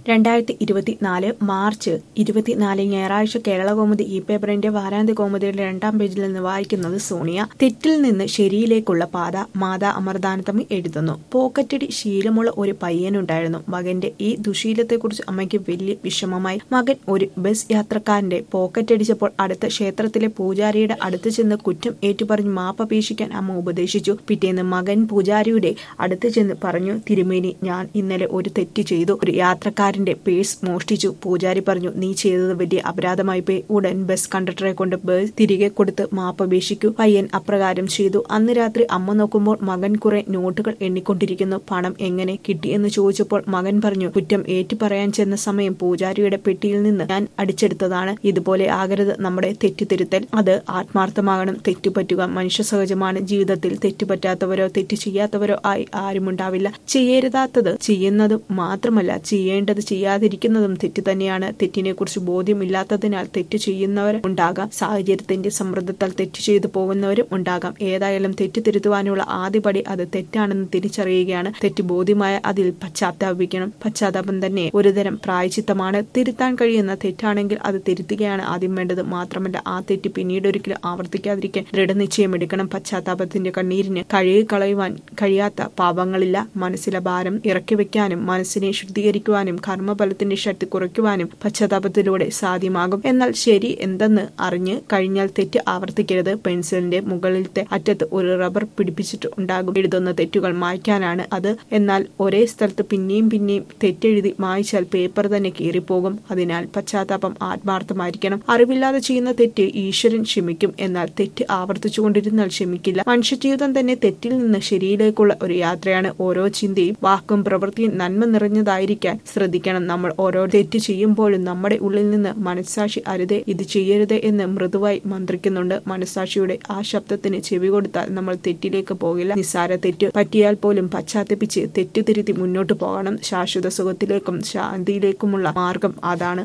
രണ്ടായിരത്തി ഇരുപത്തിനാല് മാർച്ച് ഇരുപത്തിനാല് ഞായറാഴ്ച കേരളകൗമുദി ഈ പേപ്പറിന്റെ വാരാന്ത്യ കൗമുദിയുടെ രണ്ടാം പേജിൽ നിന്ന് വായിക്കുന്നത് സോണിയ തെറ്റിൽ നിന്ന് ശരിയിലേക്കുള്ള പാത മാതാ അമർദാനത്തമ്മി എഴുതുന്നു പോക്കറ്റടി ശീലമുള്ള ഒരു പയ്യനുണ്ടായിരുന്നു മകന്റെ ഈ ദുശീലത്തെക്കുറിച്ച് അമ്മയ്ക്ക് വലിയ വിഷമമായി മകൻ ഒരു ബസ് യാത്രക്കാരന്റെ പോക്കറ്റടിച്ചപ്പോൾ അടുത്ത ക്ഷേത്രത്തിലെ പൂജാരിയുടെ അടുത്ത് ചെന്ന് കുറ്റം ഏറ്റുപറഞ്ഞ് മാപ്പപേക്ഷിക്കാൻ അമ്മ ഉപദേശിച്ചു പിറ്റേന്ന് മകൻ പൂജാരിയുടെ അടുത്ത് ചെന്ന് പറഞ്ഞു തിരുമേനി ഞാൻ ഇന്നലെ ഒരു തെറ്റ് ചെയ്തു ഒരു യാത്രക്കാരന്റെ പേഴ്സ് മോഷ്ടിച്ചു പൂജാരി പറഞ്ഞു നീ ചെയ്തത് വലിയ അപരാധമായി പോയി ഉടൻ ബസ് കണ്ടക്ടറെ കൊണ്ട് ബസ് തിരികെ കൊടുത്ത് മാപ്പപേക്ഷിക്കൂ പയ്യൻ അപ്രകാരം ചെയ്തു അന്ന് രാത്രി അമ്മ നോക്കുമ്പോൾ മകൻ കുറെ നോട്ടുകൾ എണ്ണിക്കൊണ്ടിരിക്കുന്നു പണം എങ്ങനെ കിട്ടിയെന്ന് ചോദിച്ചപ്പോൾ മകൻ പറഞ്ഞു കുറ്റം ഏറ്റുപറയാൻ ചെന്ന സമയം പൂജാരിയുടെ പെട്ടിയിൽ നിന്ന് ഞാൻ അടിച്ചെടുത്തതാണ് ഇതുപോലെ ആകരുത് നമ്മുടെ തെറ്റുതിരുത്തൽ അത് ആത്മാർത്ഥമാകണം തെറ്റുപറ്റുക മനുഷ്യ സഹജമാണ് ജീവിതത്തിൽ തെറ്റുപറ്റാത്തവരോ തെറ്റ് ചെയ്യാത്തവരോ ആയി ആരുമുണ്ടാവില്ല ചെയ്യരുതാത്തത് ചെയ്യുന്നതും മാത്രമല്ല ചെയ്യേണ്ടത് ചെയ്യാതിരിക്കുന്നതും തെറ്റ് തന്നെയാണ് തെറ്റിനെ കുറിച്ച് ബോധ്യമില്ലാത്തതിനാൽ തെറ്റ് ചെയ്യുന്നവരും ഉണ്ടാകാം സാഹചര്യത്തിന്റെ സമ്മർദ്ദത്താൽ തെറ്റ് ചെയ്തു പോകുന്നവരും ഉണ്ടാകാം ഏതായാലും തെറ്റ് തിരുത്തുവാനുള്ള ആദ്യപടി അത് തെറ്റാണെന്ന് തിരിച്ചറിയുകയാണ് തെറ്റ് ബോധ്യമായ അതിൽ പശ്ചാത്താപിക്കണം പശ്ചാത്താപം തന്നെ ഒരുതരം പ്രായച്ചിത്തമാണ് തിരുത്താൻ കഴിയുന്ന തെറ്റാണെങ്കിൽ അത് തിരുത്തുകയാണ് ആദ്യം വേണ്ടത് മാത്രമല്ല ആ തെറ്റ് പിന്നീട് ഒരിക്കലും ആവർത്തിക്കാതിരിക്കാൻ ദൃഢനിശ്ചയം എടുക്കണം പശ്ചാത്താപത്തിന്റെ കണ്ണീരിന് കഴുകി കളയുവാൻ കഴിയാത്ത പാപങ്ങളില്ല മനസ്സിലെ ഭാരം ഇറക്കി വെക്കാനും മനസ്സിനെ ശുദ്ധീകരിക്കുവാനും കർമ്മഫലത്തിന്റെ ശക്തി കുറയ്ക്കുവാനും പശ്ചാത്താപത്തിലൂടെ സാധ്യമാകും എന്നാൽ ശരി എന്തെന്ന് അറിഞ്ഞ് കഴിഞ്ഞാൽ തെറ്റ് ആവർത്തിക്കരുത് പെൻസിലിന്റെ മുകളിലത്തെ അറ്റത്ത് ഒരു റബ്ബർ പിടിപ്പിച്ചിട്ട് ഉണ്ടാകും എഴുതുന്ന തെറ്റുകൾ മായ്ക്കാനാണ് അത് എന്നാൽ ഒരേ സ്ഥലത്ത് പിന്നെയും പിന്നെയും തെറ്റെഴുതി മായ്ച്ചാൽ പേപ്പർ തന്നെ കീറിപ്പോകും അതിനാൽ പശ്ചാത്താപം ആത്മാർത്ഥമായിരിക്കണം അറിവില്ലാതെ ചെയ്യുന്ന തെറ്റ് ഈശ്വരൻ ക്ഷമിക്കും എന്നാൽ തെറ്റ് ആവർത്തിച്ചുകൊണ്ടിരുന്നാൽ ക്ഷമിക്കില്ല മനുഷ്യജീവിതം തന്നെ തെറ്റിൽ നിന്ന് ശരിയിലേക്കുള്ള ഒരു യാത്രയാണ് ഓരോ ചിന്തയും വാക്കും പ്രവൃത്തിയും നന്മ നിറഞ്ഞതായിരിക്കാൻ ശ്രദ്ധിക്കണം നമ്മൾ ഓരോ തെറ്റ് ചെയ്യുമ്പോഴും നമ്മുടെ ഉള്ളിൽ നിന്ന് മനസ്സാക്ഷി അരുതേ ഇത് ചെയ്യരുത് എന്ന് മൃദുവായി മന്ത്രിക്കുന്നുണ്ട് മനസ്സാക്ഷിയുടെ ആ ശബ്ദത്തിന് ചെവി കൊടുത്താൽ നമ്മൾ തെറ്റിലേക്ക് പോകില്ല നിസ്സാര തെറ്റ് പറ്റിയാൽ പോലും പശ്ചാത്തപിച്ച് തെറ്റുതിരുത്തി മുന്നോട്ട് പോകണം ശാശ്വത സുഖത്തിലേക്കും ശാന്തിയിലേക്കുമുള്ള മാർഗം അതാണ്